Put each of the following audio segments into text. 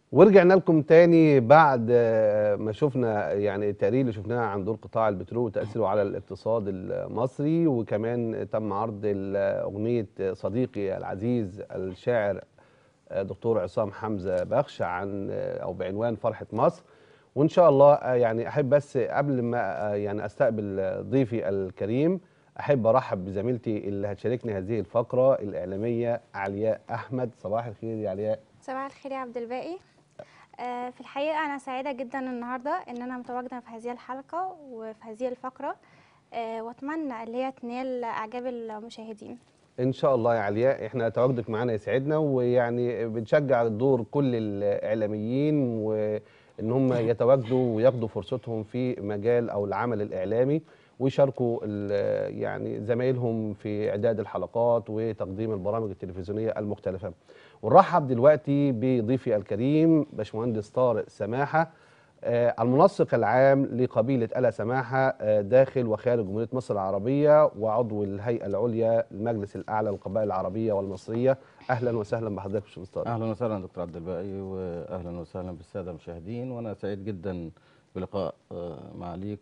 ورجعنا لكم تاني بعد آه، ما شفنا يعني التقرير اللي شفناه عن دور قطاع البترول وتأثيره على الاقتصاد المصري وكمان تم عرض ال- أغنية صديقي العزيز الشاعر آه، دكتور عصام حمزة بخش عن آه، أو بعنوان فرحة مصر وإن شاء الله آه، يعني أحب بس قبل ما آه، يعني أستقبل آه، ضيفي الكريم أحب أرحب بزميلتي اللي هتشاركني هذه الفقرة الإعلامية علياء أحمد صباح الخير يا علياء صباح الخير يا عبد الباقي آه، في الحقيقة أنا سعيدة جدا النهاردة إن أنا متواجدة في هذه الحلقة وفي هذه الفقرة آه، وأتمنى اللي هي تنال إعجاب المشاهدين ان شاء الله يا علياء احنا تواجدك معانا يسعدنا ويعني بنشجع دور كل الاعلاميين وان هم يتواجدوا وياخدوا فرصتهم في مجال او العمل الاعلامي ويشاركوا ال- يعني زمايلهم في اعداد الحلقات وتقديم البرامج التلفزيونيه المختلفه. ونرحب دلوقتي بضيفي الكريم باشمهندس طارق سماحه آه، المنسق العام لقبيلة آل سماحة آه، داخل وخارج جمهورية مصر العربية وعضو الهيئة العليا للمجلس الأعلى للقبائل العربية والمصرية أهلا وسهلا بحضرتك يا باشمهندس طارق اهلا وسهلا دكتور عبد الباقي واهلا وسهلا بالساده المشاهدين وانا سعيد جدا بلقاء آه، معاليك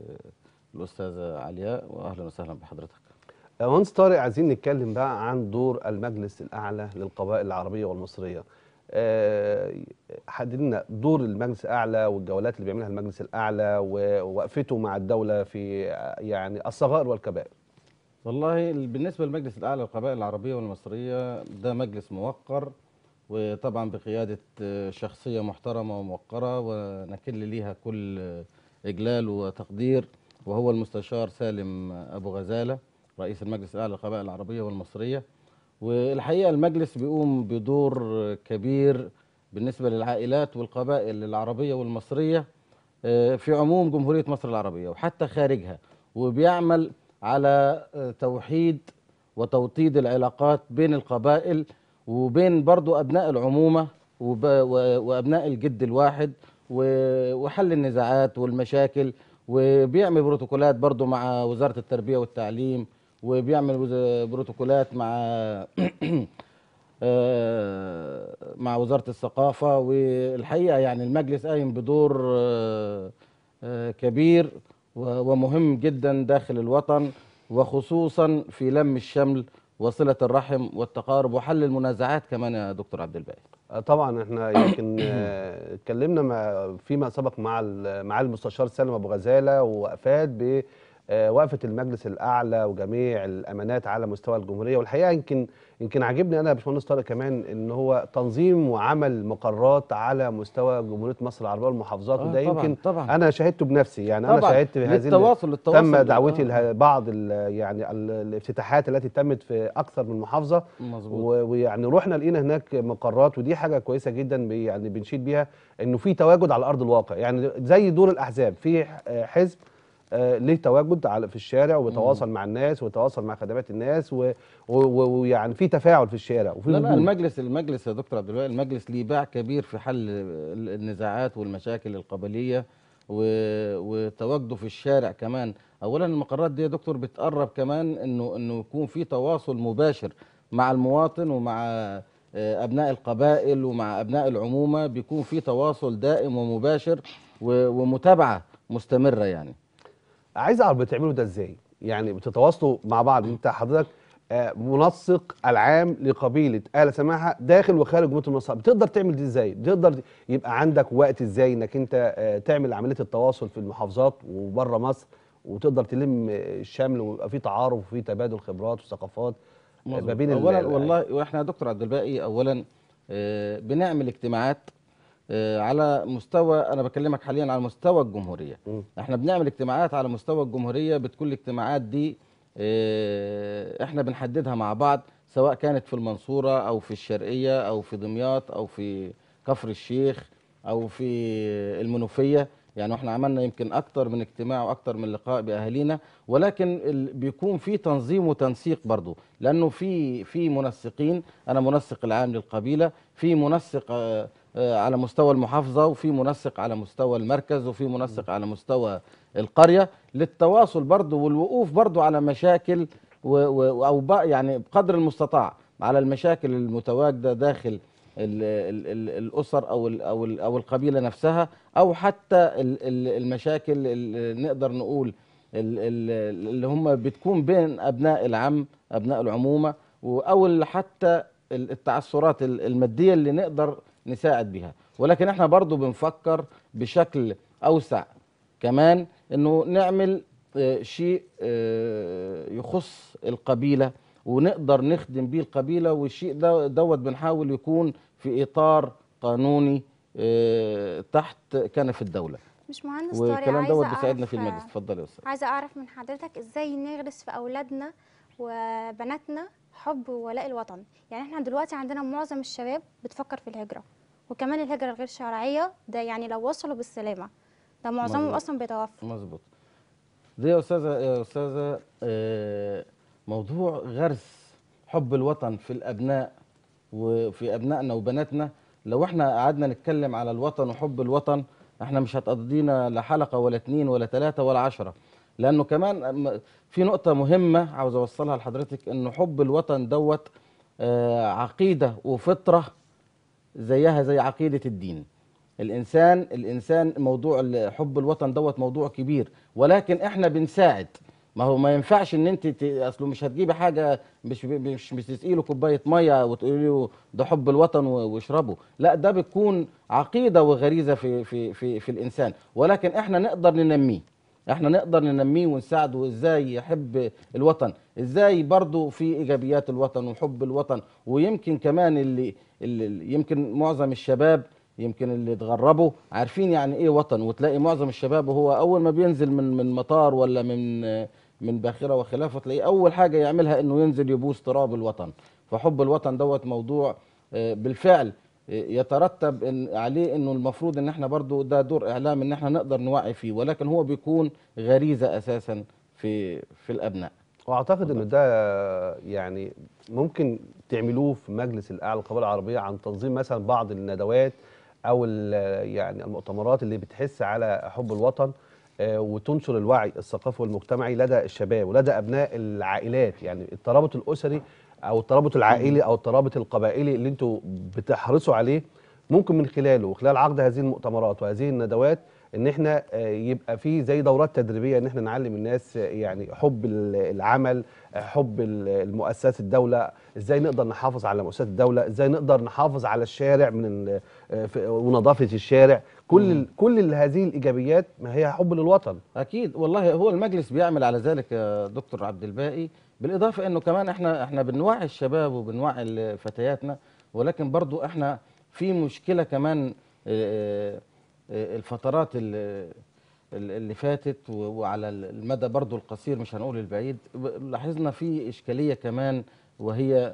والاستاذه علياء واهلا وسهلا بحضرتك آه، مهندس طارق عايزين نتكلم بقى عن دور المجلس الأعلى للقبائل العربية والمصرية آه، حدد لنا دور المجلس الأعلى والجولات اللي بيعملها المجلس الأعلى ووقفته مع الدولة في آه، يعني الصغائر والكبائر والله ال- بالنسبه للمجلس الاعلى للقبائل العربيه والمصريه ده مجلس موقر وطبعا بقياده آه، شخصيه محترمه وموقره ونكل ليها كل آه، اجلال وتقدير وهو المستشار سالم ابو غزاله رئيس المجلس الاعلى للقبائل العربيه والمصريه والحقيقه المجلس بيقوم بدور آه، كبير بالنسبه للعائلات والقبائل العربيه والمصريه آه، في عموم جمهوريه مصر العربيه وحتى خارجها وبيعمل على آه، توحيد وتوطيد العلاقات بين القبائل وبين برضو أبناء العمومة وب- و- وأبناء الجد الواحد و- وحل النزاعات والمشاكل وبيعمل بروتوكولات برضو مع وزارة التربية والتعليم وبيعمل وز- بروتوكولات مع آه، مع وزارة الثقافة والحقيقة يعني المجلس قايم بدور آه، آه، كبير و- ومهم جدا داخل الوطن وخصوصا في لم الشمل وصلة الرحم والتقارب وحل المنازعات كمان يا دكتور عبد الباقي آه، طبعا احنا يمكن آه، اتكلمنا مع فيما سبق مع ال- مع المستشار سالم ابو غزاله وافاد بوقفه المجلس الاعلى وجميع الامانات على مستوى الجمهوريه والحقيقه يمكن يمكن عاجبني انا يا باشمهندس طارق كمان ان هو تنظيم وعمل مقرات على مستوى جمهوريه مصر العربيه والمحافظات آه، وده طبعاً، يمكن طبعا انا شاهدته بنفسي يعني انا طبعاً، شاهدت هذه ال- للتواصل للتواصل تم دعوتي آه، لها بعض ال- يعني ال- الافتتاحات التي تمت في اكثر من محافظه مظبوط و- ويعني رحنا لقينا هناك مقرات ودي حاجه كويسه جدا بي- يعني بنشيد بيها انه في تواجد على ارض الواقع يعني زي دور الاحزاب في ح- آه، حزب آه، ليه تواجد على في الشارع وبيتواصل مع الناس ويتواصل مع خدمات الناس و- و- و- ويعني في تفاعل في الشارع وفي لا لا وجود. المجلس المجلس يا دكتور عبد الباقي المجلس ليه باع كبير في حل ال- النزاعات والمشاكل القبليه و- وتواجده في الشارع كمان اولا المقرات دي يا دكتور بتقرب كمان انه انه يكون في تواصل مباشر مع المواطن ومع آه، ابناء القبائل ومع ابناء العمومه بيكون في تواصل دائم ومباشر و- ومتابعه مستمره يعني عايز اعرف بتعملوا ده ازاي يعني بتتواصلوا مع بعض انت حضرتك آه، منسق العام لقبيله آل سماحه داخل وخارج جمهوريه مصر بتقدر تعمل دي ازاي بتقدر يبقى عندك وقت ازاي انك انت آه، تعمل عمليه التواصل في المحافظات وبره مصر وتقدر تلم آه، الشمل ويبقى في تعارف وفي تبادل خبرات وثقافات آه، ما مظبوط. بين ال- اولا ال- والله واحنا يا دكتور عبد الباقي اولا آه، بنعمل اجتماعات آه، على مستوى انا بكلمك حاليا على مستوى الجمهوريه مم. احنا بنعمل اجتماعات على مستوى الجمهوريه بتكون الاجتماعات دي آه، احنا بنحددها مع بعض سواء كانت في المنصوره او في الشرقيه او في دمياط او في كفر الشيخ او في المنوفيه يعني احنا عملنا يمكن اكتر من اجتماع واكتر من لقاء باهالينا ولكن ال- بيكون في تنظيم وتنسيق برضو لانه في في منسقين انا منسق العام للقبيله في منسق آه، آه، على مستوى المحافظه وفي منسق على مستوى المركز وفي منسق على مستوى القريه للتواصل برضو والوقوف برضو على مشاكل و و او بق- يعني بقدر المستطاع على المشاكل المتواجده داخل ال ال ال الاسر او ال او ال او القبيله نفسها او حتى ال ال المشاكل اللي نقدر نقول ال- ال- اللي هم بتكون بين ابناء العم ابناء العمومه و- او ال- حتى ال- التعثرات ال- الماديه اللي نقدر نساعد بها ولكن احنا برضو بنفكر بشكل اوسع كمان انه نعمل آه، شيء آه، يخص القبيله ونقدر نخدم بيه القبيله والشيء ده دوت بنحاول يكون في اطار قانوني آه، تحت كنف الدوله مش مهندس طارق والكلام عايزة دوت بيساعدنا في أعرف- المجلس اتفضل يا استاذ عايزة أعرف من حضرتك إزاي نغرس في أولادنا وبناتنا حب وولاء الوطن يعني إحنا دلوقتي عندنا معظم الشباب بتفكر في الهجرة وكمان الهجرة الغير شرعية ده يعني لو وصلوا بالسلامة ده معظمهم مظبوط. أصلا بيتوفى مظبوط دي يا استاذه يا استاذه آه، موضوع غرس حب الوطن في الابناء وفي ابنائنا وبناتنا لو احنا قعدنا نتكلم على الوطن وحب الوطن احنا مش هتقضينا لا حلقه ولا اتنين ولا تلاته ولا عشرة لانه كمان م- في نقطه مهمه عاوز اوصلها لحضرتك انه حب الوطن دوت آه، عقيده وفطره زيها زي عقيده الدين الانسان الانسان موضوع ال- حب الوطن دوت موضوع كبير ولكن احنا بنساعد ما هو ما ينفعش ان انت ت- اصله مش هتجيبي حاجه مش مش مش تسقي له كوبايه ميه وتقولي له ده حب الوطن و- واشربه لا ده بتكون عقيده وغريزه في في في في الانسان ولكن احنا نقدر ننميه احنا نقدر ننميه ونساعده ازاي يحب الوطن ازاي برضو في ايجابيات الوطن وحب الوطن ويمكن كمان اللي, اللي يمكن معظم الشباب يمكن اللي اتغربوا عارفين يعني ايه وطن وتلاقي معظم الشباب وهو اول ما بينزل من من مطار ولا من من باخره وخلافه تلاقيه اول حاجه يعملها انه ينزل يبوس تراب الوطن فحب الوطن دوت موضوع آه، بالفعل آه، يترتب إن عليه انه المفروض ان احنا برضو ده دور اعلام ان احنا نقدر نوعي فيه ولكن هو بيكون غريزه اساسا في في الابناء واعتقد ان ده يعني ممكن تعملوه في مجلس الاعلى للقبائل العربيه عن تنظيم مثلا بعض الندوات او ال- يعني المؤتمرات اللي بتحث على حب الوطن آه، وتنشر الوعي الثقافي والمجتمعي لدى الشباب ولدى ابناء العائلات يعني الترابط الاسري او الترابط العائلي او الترابط القبائلي اللي انتوا بتحرصوا عليه ممكن من خلاله وخلال عقد هذه المؤتمرات وهذه الندوات ان احنا آه، يبقى في زي دورات تدريبيه ان احنا نعلم الناس آه، يعني حب ال- العمل آه، حب ال- المؤسسات الدوله ازاي نقدر نحافظ على مؤسسات الدوله ازاي نقدر نحافظ على الشارع من ال- آه، في- ونظافه الشارع كل ال- كل ال- هذه الايجابيات ما هي حب للوطن اكيد والله هو المجلس بيعمل على ذلك يا دكتور عبد الباقي بالاضافه انه كمان احنا احنا بنوعي الشباب وبنوعي ال- فتياتنا ولكن برضو احنا في مشكله كمان آه، آه، الفترات ال- ال- اللي فاتت و- وعلى المدى برضو القصير مش هنقول البعيد ب- لاحظنا في اشكاليه كمان وهي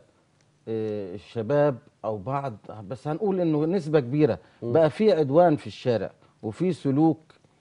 آه، الشباب او بعض بس هنقول انه نسبه كبيره بقى في عدوان في الشارع وفي سلوك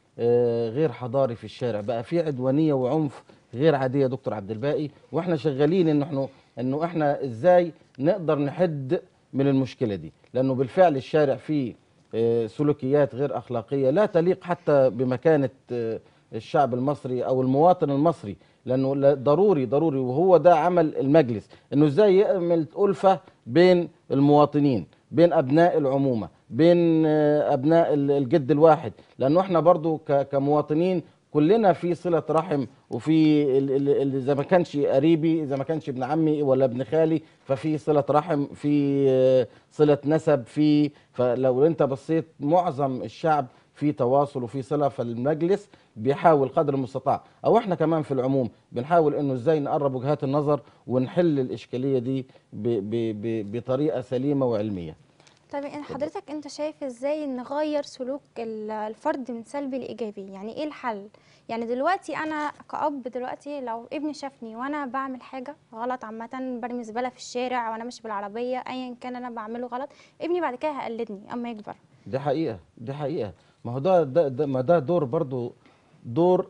آه، غير حضاري في الشارع بقى في عدوانيه وعنف غير عاديه يا دكتور عبد الباقي واحنا شغالين انه احنا انه احنا ازاي نقدر نحد من المشكله دي لانه بالفعل الشارع فيه آه، سلوكيات غير اخلاقيه لا تليق حتى بمكانه آه، الشعب المصري او المواطن المصري لانه لا- ضروري ضروري وهو ده عمل المجلس انه ازاي يعمل الفه بين المواطنين بين ابناء العمومه بين آه، ابناء ال- الجد الواحد لانه احنا برضو ك- كمواطنين كلنا في صله رحم وفي ال- ال- ال- اذا ما كانش قريبي اذا ما كانش ابن عمي ولا ابن خالي ففي صله رحم في آه، صله نسب في فلو انت بصيت معظم الشعب في تواصل وفي صله فالمجلس بيحاول قدر المستطاع او احنا كمان في العموم بنحاول انه ازاي نقرب وجهات النظر ونحل الاشكاليه دي ب ب ب بطريقه سليمه وعلميه طيب إن حضرتك انت شايف ازاي نغير سلوك ال- الفرد من سلبي لايجابي يعني ايه الحل يعني دلوقتي انا كأب دلوقتي لو ابني شافني وانا بعمل حاجه غلط عامه برمي زباله في الشارع وانا ماشي بالعربيه ايا كان انا بعمله غلط ابني بعد كده هيقلدني اما يكبر دي حقيقه دي حقيقه ما هو ده, ده, ده ما ده دور برضو دور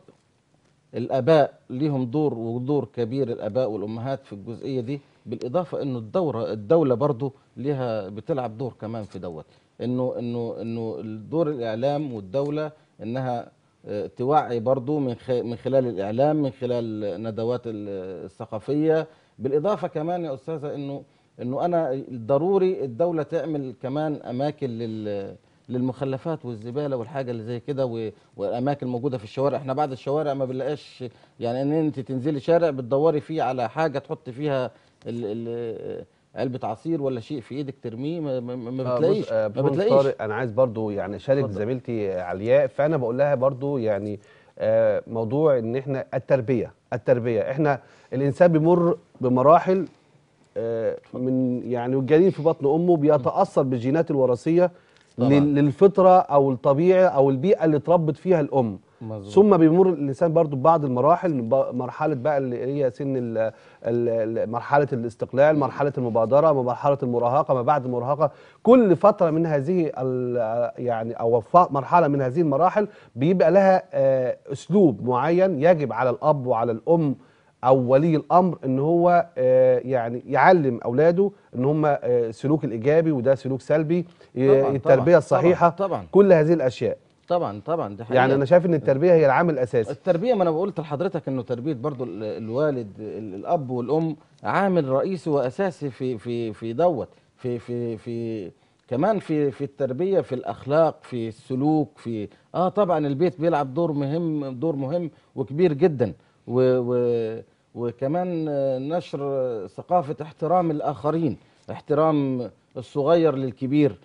الاباء ليهم دور ودور كبير الاباء والامهات في الجزئيه دي بالاضافه انه الدوره الدوله برضو ليها بتلعب دور كمان في دوت انه انه انه دور الاعلام والدوله انها آه، توعي برضو من خ- من خلال الاعلام من خلال الندوات ال- الثقافيه بالاضافه كمان يا استاذه انه انه انا ضروري الدوله تعمل كمان اماكن لل للمخلفات والزباله والحاجه اللي زي كده و- والاماكن موجوده في الشوارع احنا بعد الشوارع ما بنلاقيش يعني ان انت تنزلي شارع بتدوري فيه على حاجه تحط فيها ال ال علبه عصير ولا شيء في ايدك ترميه ما, ما, ما آه، بتلاقيش بص، آه، ما باشمهندس بتلاقيش طارق انا عايز برضو يعني اشارك اتفضل. زميلتي علياء فانا بقول لها برضو يعني آه، موضوع ان احنا التربيه التربيه احنا الانسان بيمر بمراحل آه، من يعني والجنين في بطن امه بيتاثر بالجينات الوراثيه طبعاً. لل- للفطره او الطبيعه او البيئه اللي اتربت فيها الام مظبوط. ثم بيمر الانسان برضو ببعض المراحل ب- مرحله بقى اللي هي سن ال ال ال مرحله الاستقلال مرحله المبادره مرحله المراهقه ما بعد المراهقه كل فتره من هذه ال- يعني او ف- مرحله من هذه المراحل بيبقى لها آه، اسلوب معين يجب على الاب وعلى الام او ولي الامر ان هو آه، يعني يعلم اولاده ان هم آه، السلوك الايجابي وده سلوك سلبي آه، طبعاً، التربيه طبعاً، الصحيحه طبعاً. كل هذه الاشياء طبعا طبعا دي حقيقة. يعني انا شايف ان التربيه هي العامل الاساسي التربيه ما انا قلت لحضرتك انه تربيه برضو ال- الوالد ال- الاب والام عامل رئيسي واساسي في في في دوت في في في كمان في في التربيه في الاخلاق في السلوك في اه طبعا البيت بيلعب دور مهم دور مهم وكبير جدا و و وكمان آه، نشر آه، ثقافه احترام الاخرين احترام الصغير للكبير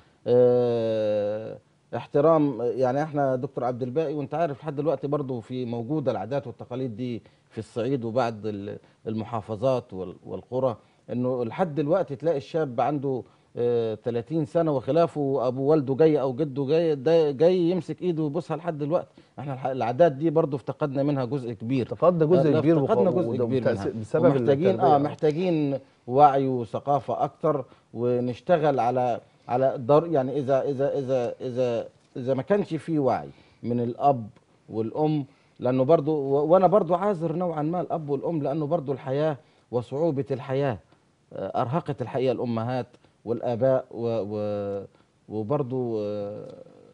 آه احترام يعني احنا دكتور عبد الباقي وانت عارف لحد دلوقتي برضو في موجوده العادات والتقاليد دي في الصعيد وبعض ال- المحافظات وال- والقرى انه لحد دلوقتي تلاقي الشاب عنده آه، 30 سنه وخلافه ابو والده جاي او جده جاي ده جاي يمسك ايده ويبوسها لحد دلوقتي احنا الح- العادات دي برضو افتقدنا منها جزء كبير تفضل جزء لا، كبير افتقدنا وخ- جزء وده كبير بتأثير- منها بسبب ومحتاجين التربية. اه محتاجين وعي وثقافه اكتر ونشتغل على على دار يعني اذا اذا اذا اذا اذا ما كانش في وعي من الاب والام لانه برضو و- وانا برضو عاذر نوعا ما الاب والام لانه برضو الحياه وصعوبه الحياه آه، ارهقت الحقيقه الامهات والاباء و و وبرضو آه،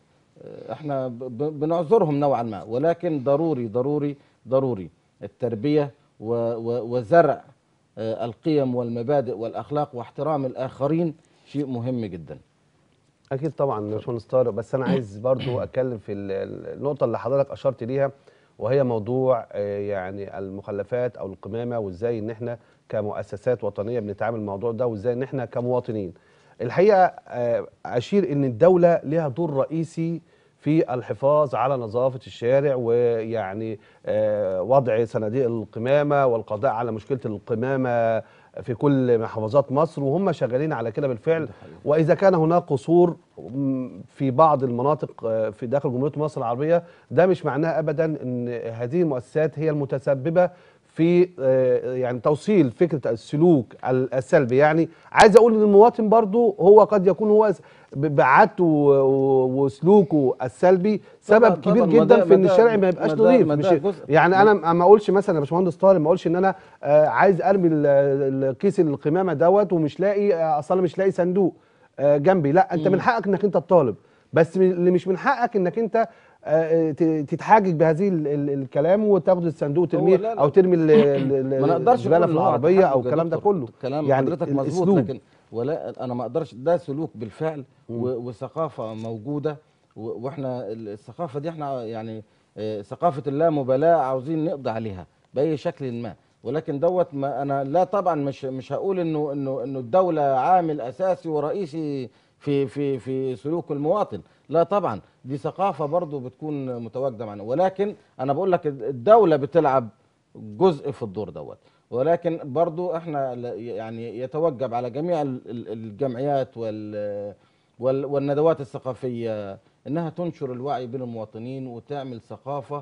آه، احنا ب- ب- بنعذرهم نوعا ما ولكن ضروري ضروري ضروري التربيه و و وزرع آه، القيم والمبادئ والاخلاق واحترام الاخرين شيء مهم جدا اكيد طبعا يا باشمهندس طارق بس انا عايز برضو اتكلم في ال- ال- النقطه اللي حضرتك اشرت ليها وهي موضوع آه، يعني المخلفات او القمامه وازاي ان احنا كمؤسسات وطنيه بنتعامل مع الموضوع ده وازاي ان احنا كمواطنين الحقيقه آه، اشير ان الدوله لها دور رئيسي في الحفاظ على نظافه الشارع ويعني آه، وضع صناديق القمامه والقضاء على مشكله القمامه في كل محافظات مصر وهم شغالين على كده بالفعل ده حقيقي. واذا كان هناك قصور م، في بعض المناطق آه، في داخل جمهوريه مصر العربيه ده مش معناه ابدا ان هذه المؤسسات هي المتسببه في آه، يعني توصيل فكره السلوك ال- السلبي يعني عايز اقول ان المواطن برضو هو قد يكون هو س- ب- بعادته و- و- وسلوكه السلبي سبب طبعاً- كبير طبعاً، ما جدا ده- في ان ما ده- الشارع ما يبقاش ما ده- نظيف ما مش ده جزء- يعني انا ما اقولش مثلا يا باشمهندس طارق ما اقولش ان انا آه، عايز ارمي ال- ال- كيس القمامه دوت ومش لاقي آه، اصلا مش لاقي صندوق آه، جنبي لا انت من حقك انك انت تطالب بس من- اللي مش من حقك انك انت آه، ت- تتحاجج بهذه ال- ال- الكلام وتاخد الصندوق وترميه لا، لا. او ترمي ال- ال- ما نقدرش الزباله نقول في إن هو العربيه او تحجج يا الكلام ده دكتور. كله كلام يعني حضرتك مظبوط الأسلوب. لكن ولا انا ما اقدرش ده سلوك بالفعل و- وثقافه موجوده و- واحنا ال- الثقافه دي احنا يعني آه، ثقافه اللامبالاه عاوزين نقضي عليها باي شكل ما ولكن دوت ما انا لا طبعا مش مش هقول انه انه انه الدوله عامل اساسي ورئيسي في في في سلوك المواطن لا طبعا دي ثقافه برضو بتكون متواجده معنا ولكن انا بقول لك الدوله بتلعب جزء في الدور دوت ولكن برضو احنا ل- يعني يتوجب على جميع ال- ال- الجمعيات وال وال- والندوات الثقافيه انها تنشر الوعي بين المواطنين وتعمل ثقافه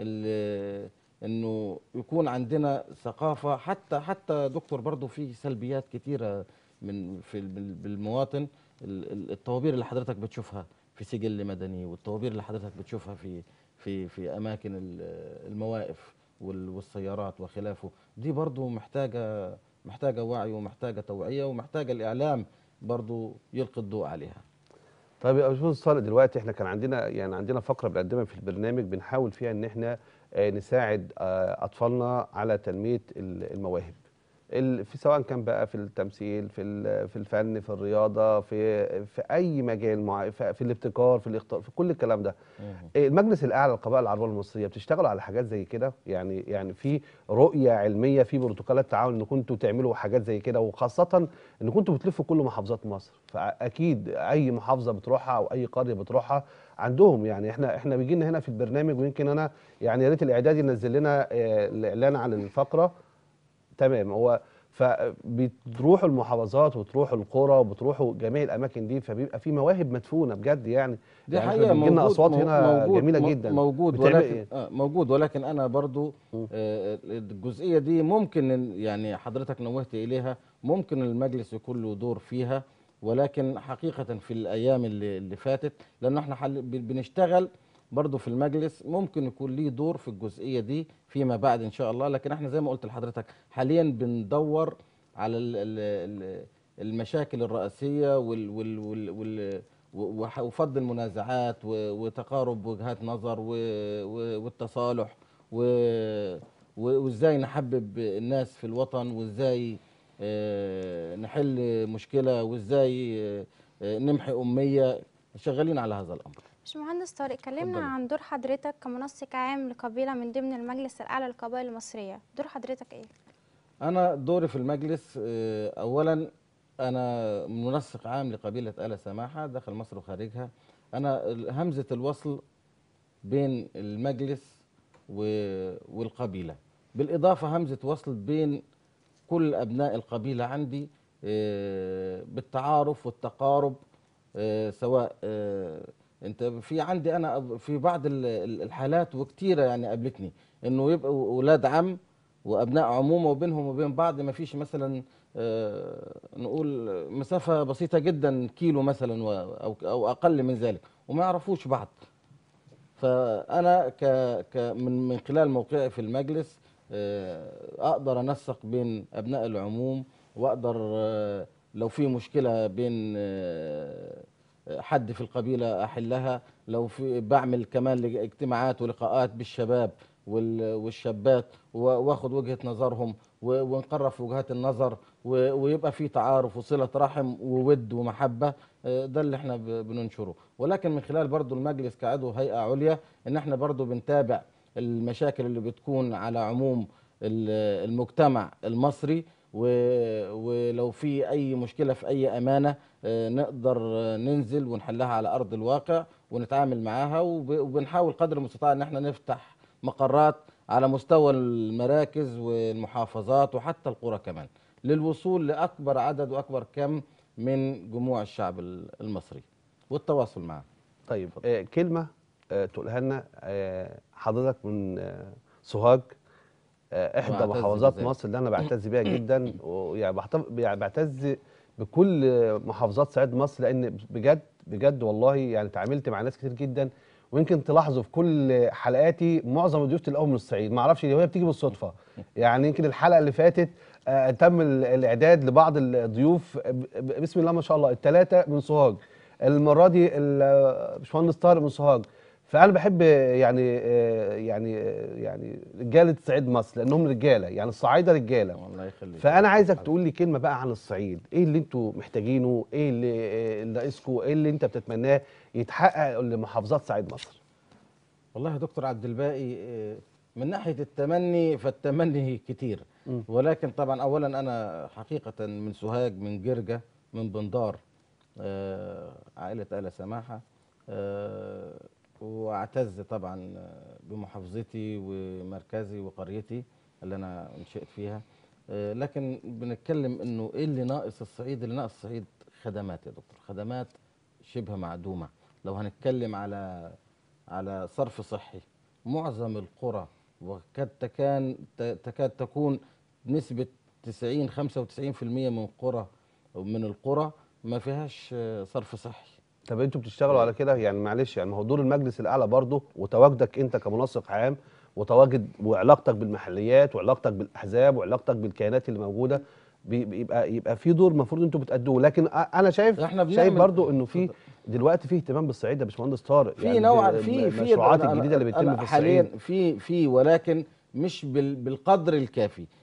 ال- انه يكون عندنا ثقافه حتى حتى دكتور برضو في سلبيات كتيره من في ال- بالمواطن ال- ال- الطوابير اللي حضرتك بتشوفها في سجل مدني والطوابير اللي حضرتك بتشوفها في في في اماكن ال- المواقف وال- والسيارات وخلافه دي برضو محتاجه محتاجه وعي ومحتاجه توعيه ومحتاجه الاعلام برضو يلقي الضوء عليها طيب يا باشمهندس طارق دلوقتي احنا كان عندنا يعني عندنا فقره بنقدمها في البرنامج بنحاول فيها ان احنا آه، نساعد آه، اطفالنا على تنميه ال- المواهب ال- في سواء كان بقى في التمثيل في ال- في الفن في الرياضه في في اي مجال مع في في الابتكار في الاختراع في كل الكلام ده المجلس الاعلى للقبائل العربيه المصريه بتشتغلوا على حاجات زي كده يعني يعني في رؤيه علميه في بروتوكولات تعاون ان كنتوا تعملوا حاجات زي كده وخاصه ان كنتوا بتلفوا كل محافظات مصر فاكيد اي محافظه بتروحها او اي قريه بتروحها عندهم يعني احنا احنا بيجي لنا هنا في البرنامج ويمكن انا يعني يا ريت الاعداد ينزل لنا آه، الاعلان عن الفقره تمام هو فبتروحوا المحافظات وتروحوا القرى وبتروحوا جميع الاماكن دي فبيبقى في مواهب مدفونه بجد يعني دي يعني حقيقة بيجي لنا موجود اصوات مو- هنا موجود جميله مو- جدا موجود بتعمل ولكن إيه؟ آه موجود ولكن انا برضو مم. آه الجزئيه دي ممكن إن- يعني حضرتك نوهت اليها ممكن المجلس يكون له دور فيها ولكن حقيقه في الايام اللي, اللي فاتت لان احنا حل ب- بنشتغل برضو في المجلس ممكن يكون ليه دور في الجزئيه دي فيما بعد ان شاء الله لكن احنا زي ما قلت لحضرتك حاليا بندور على ال ال ال المشاكل الرئيسيه وال وال وال وال و- وح- وفض المنازعات و- وتقارب وجهات نظر و- و- والتصالح و- و- وازاي نحبب الناس في الوطن وازاي آه، نحل مشكله وازاي آه، آه، نمحي اميه شغالين على هذا الامر باشمهندس طارق كلمنا اتفضلي. عن دور حضرتك كمنسق عام لقبيله من ضمن المجلس الاعلى للقبائل المصريه دور حضرتك ايه انا دوري في المجلس آه، اولا انا منسق عام لقبيله ال سماحه داخل مصر وخارجها انا ال- همزه الوصل بين المجلس و- والقبيله بالاضافه همزه وصل بين كل ابناء القبيله عندي آه، بالتعارف والتقارب آه، سواء آه، انت في عندي انا أب- في بعض ال- ال- الحالات وكتيره يعني قابلتني انه يبقوا اولاد عم وابناء عمومه وبينهم وبين بعض ما فيش مثلا آه، نقول مسافه بسيطه جدا كيلو مثلا و- او او اقل من ذلك وما يعرفوش بعض فانا ك ك من من خلال موقعي في المجلس آه، اقدر انسق بين ابناء العموم واقدر آه، لو في مشكله بين آه، حد في القبيله احلها لو في بعمل كمان لج- اجتماعات ولقاءات بالشباب وال- والشابات و- واخد وجهه نظرهم و- ونقرب في وجهات النظر و- ويبقى في تعارف وصله رحم وود ومحبه آه، ده اللي احنا ب- بننشره ولكن من خلال برضو المجلس كعضو هيئه عليا ان احنا برضو بنتابع المشاكل اللي بتكون على عموم ال- المجتمع المصري و- ولو في اي مشكله في اي امانه آه، نقدر آه، ننزل ونحلها على ارض الواقع ونتعامل معاها وب- وبنحاول قدر المستطاع ان احنا نفتح مقرات على مستوى المراكز والمحافظات وحتى القرى كمان للوصول لاكبر عدد واكبر كم من جموع الشعب ال- المصري والتواصل معه طيب آه كلمه آه تقولها لنا آه حضرتك من آه سوهاج آه احدى بعتز محافظات بذلك. مصر اللي انا بعتز بيها جدا ويعني بعتف- يعني بعتز بكل محافظات صعيد مصر لان بجد بجد والله يعني تعاملت مع ناس كتير جدا ويمكن تلاحظوا في كل حلقاتي معظم ضيوفتي الاول من الصعيد ما اعرفش ليه وهي بتيجي بالصدفه يعني يمكن الحلقه اللي فاتت آه تم ال- الاعداد لبعض الضيوف ب- ب- بسم الله ما شاء الله الثلاثه من سوهاج المره دي ال- باشمهندس طارق من سوهاج فانا بحب يعني آه، يعني آه، يعني رجاله صعيد مصر لانهم رجاله يعني الصعايده رجاله الله يخليك فانا عايزك تقول لي كلمه بقى عن الصعيد ايه اللي انتوا محتاجينه ايه اللي آه، اللي ناقصكم ايه اللي انت بتتمناه يتحقق لمحافظات صعيد مصر والله يا دكتور عبد الباقي آه، من ناحيه التمني فالتمني كتير مم. ولكن طبعا اولا انا حقيقه من سوهاج من جرجه من بندار آه، عائله ال سماحه آه، واعتز طبعا آه، بمحافظتي ومركزي وقريتي اللي انا انشئت فيها آه، لكن بنتكلم انه ايه اللي ناقص الصعيد اللي ناقص الصعيد خدمات يا دكتور خدمات شبه معدومه لو هنتكلم على على صرف صحي معظم القرى وقد تكان ت- تكاد تكون نسبة 90 95% من قرى من القرى ما فيهاش آه، صرف صحي طب انتوا بتشتغلوا على كده يعني معلش يعني ما هو دور المجلس الاعلى برضه وتواجدك انت كمنسق عام وتواجد وعلاقتك بالمحليات وعلاقتك بالاحزاب وعلاقتك بالكيانات اللي موجوده بي- بيبقى يبقى في دور المفروض انتوا بتأدوه لكن أ- انا شايف احنا شايف بنعمل- برضه انه في اتفضل. دلوقتي في اهتمام بالصعيد يا باشمهندس طارق في نوع في في المشروعات أنا- الجديده اللي أنا- بتتم أنا في حاليا الصعيد في في ولكن مش بال- بالقدر الكافي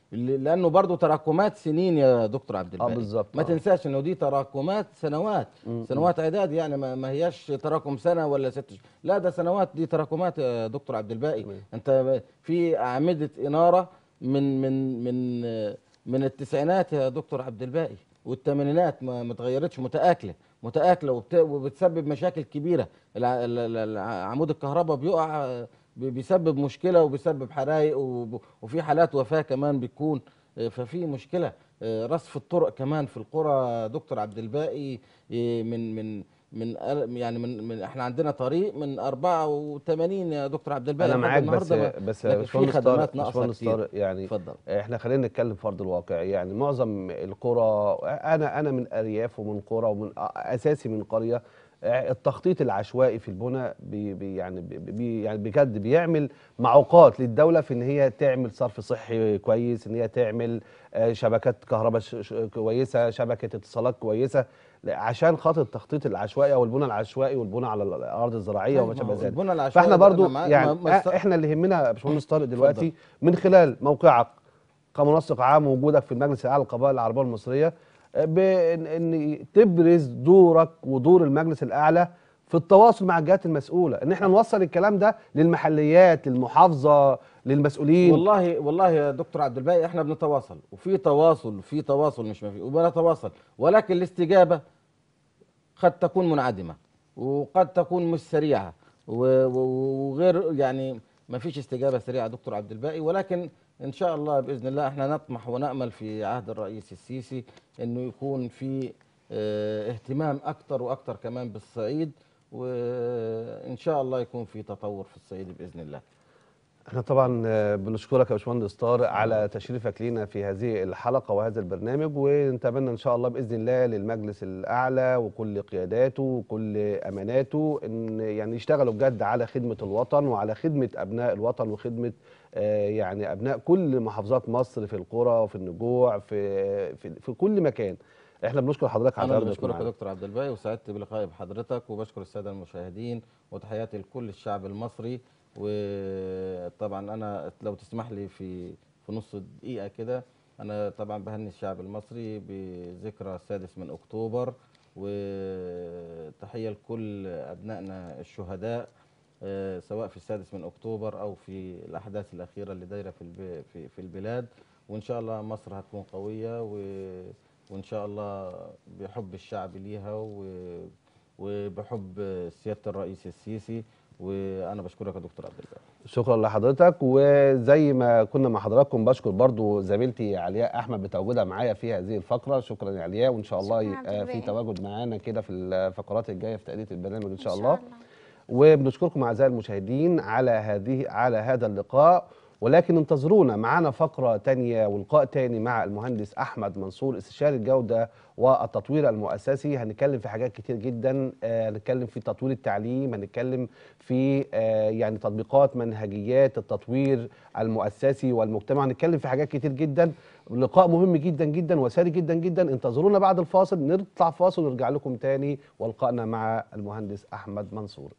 اللي- لانه برضو تراكمات سنين يا دكتور عبد الباقي بالظبط، ما آه. تنساش انه دي تراكمات سنوات سنوات اعداد يعني ما, ما هياش تراكم سنه ولا ست شهور لا ده سنوات دي تراكمات يا دكتور عبد الباقي تمام. انت في اعمده اناره من من من من التسعينات يا دكتور عبد الباقي والثمانينات ما ما اتغيرتش متآكله متآكله وبت- وبتسبب مشاكل كبيره الع- ال- ال- ال- عمود الكهرباء بيقع آه، بي- بيسبب مشكله وبيسبب حرائق وب- وفي حالات وفاه كمان بتكون آه، ففي مشكله آه، رصف الطرق كمان في القرى دكتور عبد الباقي آه، من من من أل- يعني من, من احنا عندنا طريق من 84 يا دكتور عبد الباقي انا لحد معاك بس النهاردة ما- بس لكن في باشمهندس خدمات طارق ناقصه باشمهندس كتير طارق يعني اتفضل احنا خلينا نتكلم فرض الواقع يعني معظم القرى انا انا من ارياف ومن قرى ومن اساسي من قريه التخطيط العشوائي في البنى بي بي يعني بي يعني بجد بيعمل معوقات للدوله في ان هي تعمل صرف صحي كويس ان هي تعمل آه، شبكات كهرباء ش- ش- كويسه شبكه اتصالات كويسه عشان خاطر التخطيط العشوائي او البنى العشوائي والبنى على الارض الزراعيه وما شابه ذلك البنى العشوائي فاحنا ده برضو أنا معاك- يعني ما- ما است- احنا اللي يهمنا يا باشمهندس طارق دلوقتي من خلال موقعك كمنسق عام ووجودك في المجلس الاعلى للقبائل العربيه المصريه آه، بان ان تبرز دورك ودور المجلس الاعلى في التواصل مع الجهات المسؤوله ان احنا نوصل الكلام ده للمحليات للمحافظه للمسؤولين والله والله يا دكتور عبد الباقي احنا بنتواصل وفي تواصل في تواصل مش ما في وبنتواصل ولكن الاستجابه قد تكون منعدمه وقد تكون مش سريعه و- و- وغير يعني ما فيش استجابه سريعه يا دكتور عبد الباقي ولكن ان شاء الله باذن الله احنا نطمح ونامل في عهد الرئيس السيسي انه يكون في اه، اهتمام اكتر واكتر كمان بالصعيد وان شاء الله يكون في تطور في الصعيد باذن الله احنا طبعا آه، بنشكرك يا باشمهندس طارق على تشريفك لينا في هذه الحلقه وهذا البرنامج ونتمنى ان شاء الله باذن الله للمجلس الاعلى وكل قياداته وكل اماناته ان يعني يشتغلوا بجد على خدمه الوطن وعلى خدمه ابناء الوطن وخدمه آه، يعني ابناء كل محافظات مصر في القرى وفي النجوع في في, في كل مكان احنا بنشكر حضرتك على انا اللي تواجدك بشكرك يا معانا. دكتور عبد الباقي وسعدت بلقائي بحضرتك وبشكر الساده المشاهدين وتحياتي لكل الشعب المصري وطبعا انا لو تسمح لي في في نص دقيقه كده انا طبعا بهني الشعب المصري بذكرى السادس من اكتوبر وتحيه لكل ابنائنا الشهداء آه، سواء في السادس من اكتوبر او في الاحداث الاخيره اللي دايره في الب- في في البلاد وان شاء الله مصر هتكون قويه و وان شاء الله بحب الشعب ليها و... وبحب سياده الرئيس السيسي وانا بشكرك يا دكتور عبد الباقي شكرا لحضرتك وزي ما كنا مع حضراتكم بشكر برضو زميلتي علياء احمد بتواجدها معايا في هذه الفقره شكرا يا علياء وان شاء الله شكراً عبد يبقى في الباقي. تواجد معانا كده في الفقرات الجايه في تأدية البرنامج ان شاء إن الله وبنشكركم اعزائي المشاهدين على هذه على هذا اللقاء ولكن انتظرونا معانا فقرة تانية ولقاء تاني مع المهندس أحمد منصور استشاري الجودة والتطوير المؤسسي هنتكلم في حاجات كتير جدا آه، هنتكلم في تطوير التعليم هنتكلم في آه، يعني تطبيقات منهجيات التطوير المؤسسي والمجتمع هنتكلم في حاجات كتير جدا لقاء مهم جدا جدا وساري جدا جدا انتظرونا بعد الفاصل نطلع فاصل ونرجع لكم تاني ولقائنا مع المهندس أحمد منصور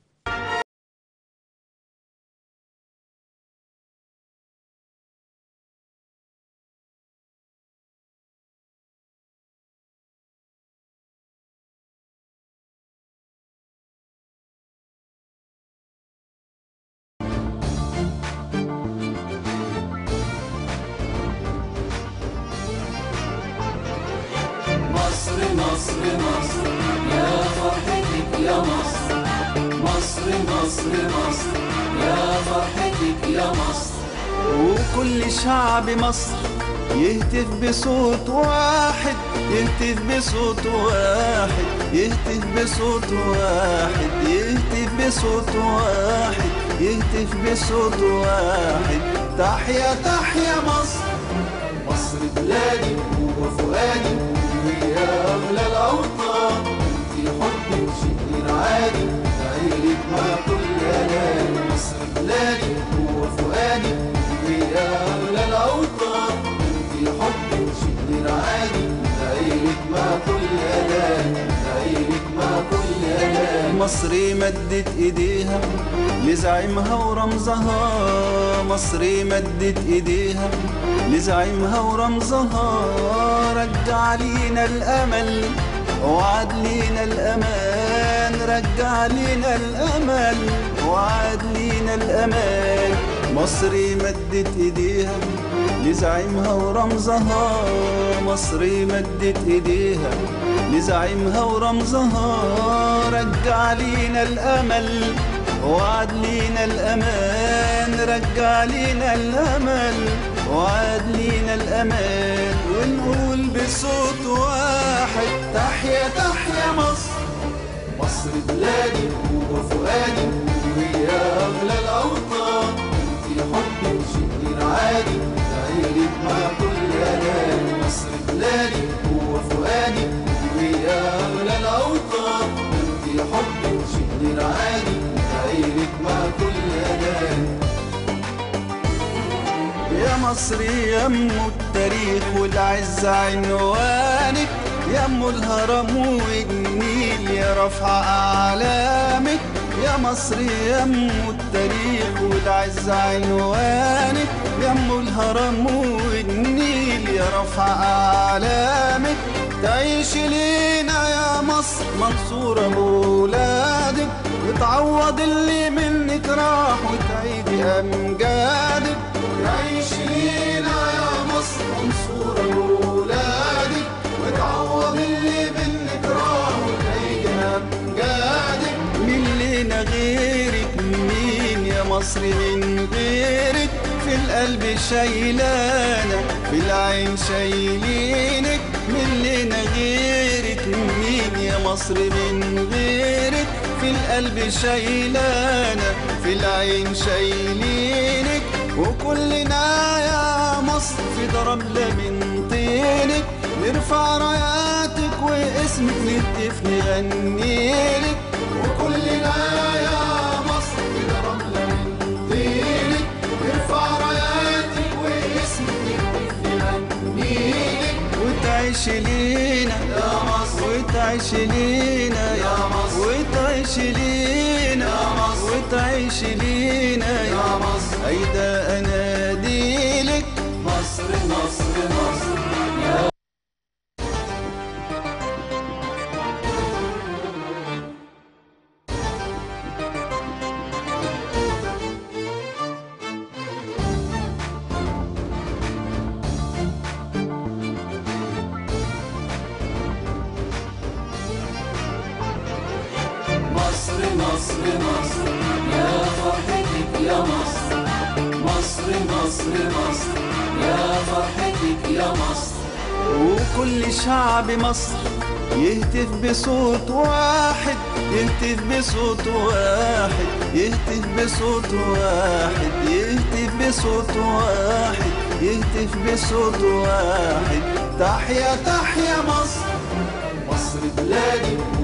مصر مصر مصر يا فرحتك يا مصر مصر مصر مصر يا فرحتك يا مصر وكل شعب مصر يهتف بصوت واحد يهتف بصوت واحد يهتف بصوت واحد يهتف بصوت واحد يهتف بصوت واحد تحيا تحيا مصر مصر بلادي وفؤادي ويا أغلى الأوطان انتي حبي وشكلي عادي عيلك مع كل أناني مصر بلادي وفؤادي ويا أغلى الأوطان انتي حبي وشكلي عادي عيلك مع كل أناني عيلك مع كل أناني مصر مدت ايديها لزعيمها ورمزها مصر مدت ايديها لزعيمها ورمزها رجع لينا الامل وعد لينا الامان رجع لينا الامل وعد لينا الامان مصر مدت ايديها لزعيمها ورمزها مصر مدت ايديها لزعيمها ورمزها رجع لينا الامل وعد لينا الامان رجع لينا الامل وعد لينا الامان ونقول بصوت واحد تحيا تحيا مصر مصر بلادي وفؤادي وهي اغلى الاوطان انت حبي شيء غير عادي تعيلك مع كل امان مصر بلادي وفؤادي وهي اغلى الاوطان انت حبي شيء غير عادي تعيلك مع كل امان يا مصر يم التاريخ والعز عنوانك يم الهرم والنيل يا رفع أعلامك يا مصر يم التاريخ والعز عنوانك يم الهرم والنيل يا رفع أعلامك تعيش لينا يا مصر منصورة بولادك وتعوض اللي منك راح وتعيدي أمجادك تعيش لينا يا مصر منصورة بولادك وتعوض اللي منك راح وتعيدي أمجادك مين لينا غيرك مين يا مصر من غيرك في القلب شايلانا في العين شايلينك من لنا غيرك مين يا مصر من غيرك في القلب شايلانا في العين شايلينك وكلنا يا مصر في ضربلة من طينك نرفع راياتك واسمك نهتف نغنيلك وكلنا يا مصر في ضربلة من طينك نرفع راياتك واسمك نهتف نغنيلك وتعيش لينا يا مصر وتعيش لينا يا مصر وتعيش لينا يا مصر وتعيش لينا يا مصر هيدا اناديلك مصر مصر مصر مصر مصر مصر يا فرحتك يا مصر مصر مصر مصر يا فرحتك يا مصر وكل شعب مصر يهتف بصوت واحد يهتف بصوت واحد يهتف بصوت واحد يهتف بصوت واحد يهتف بصوت واحد تحيا تحيا مصر مصر بلادي